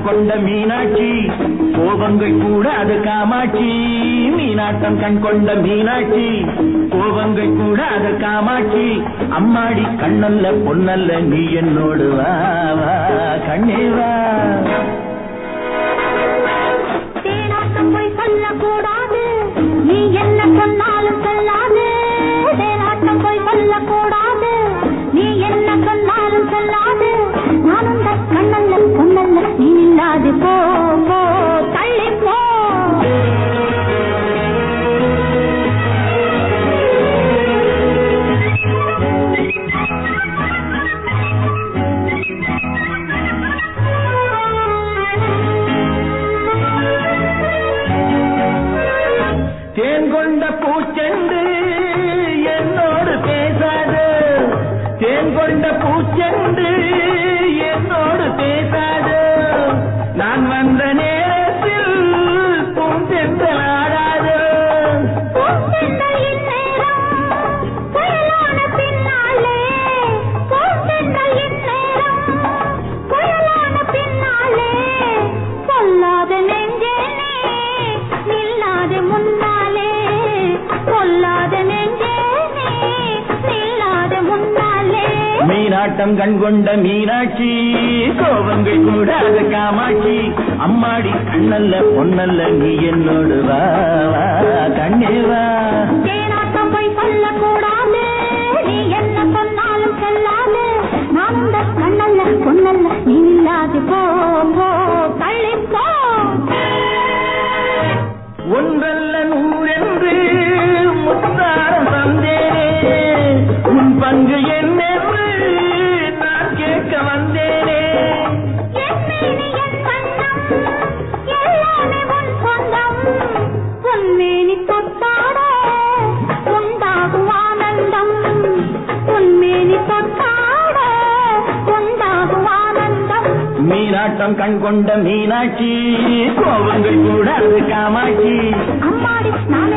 கொண்ட மீனாட்சி கோபங்கள் கூட அது காமாட்சி மீனாட்டம் கண் கொண்ட மீனாட்சி கோபங்கள் கூட அது காமாட்சி அம்மாடி கண்ணல்ல பொன்னல்ல நீ என்னோடு வா வா கண்ணே வா தேனாட்டம் போய் சொல்லக்கூடாது நீ என்ன சொன்னாலும் சொல்லாது தேனாட்டம் போய் சொல்லக்கூடாது நீ என்ன சொன்னாலும் சொல்லாது நான் உந்த கண்ணல்ல பொன்னல்ல நீ இல்லாது போ போ தள்ளி போ தேன் கொண்ட பூச்செண்டு என்னோடு பேசாது தேன் கொண்ட பூச்செண்டு என்னோடு பேசாது நான் வந்த நேரத்தில் பூஞ்செண்டல் ஆடாது பூந்தென்றலின் நேரம் புயலான பின்னாலே பூந்தென்றலின் நேரம் புயலான பின்னாலே சொல்லாத நெஞ்சேனே நில்லாத முன்னாலே சொல்லாத நெஞ்சேனே நில்லாத முன்னாலே மீனாட்டம் கண் கொண்ட மீனாட்சி கோபங்கள் கூட அது காமாட்சி அம்மாடி கண்ணல்ல பொன்னல்ல நீ என்னோடு வா வா கண்ணே வா தேனாட்டம் போய் சொல்லக்கூடாது நீ என்ன சொன்னாலும் சொல்லாது நான் இந்த கண்ணல்ல பொன்னல்ல நீ இல்லாது போ போ தள்ளி போ ஒன்றல்ல நூறென்று முத்தாரம் தந்தேனே உன் பங்கு என்னென்று நான் கேட்க வந்தேனே என் மேனி என் வண்ணம் எல்லாமே உன் சொந்தம் பொன்மேனி தொட்டாட உண்டாகும் ஆனந்தம் பொன்மேனி தொட்டாட உண்டாகும் ஆனந்தம் மீனாட்டம் கண் கொண்ட மீனாட்சி கோபங்கள் கூட அது காமாட்சி அம்மாடி நான்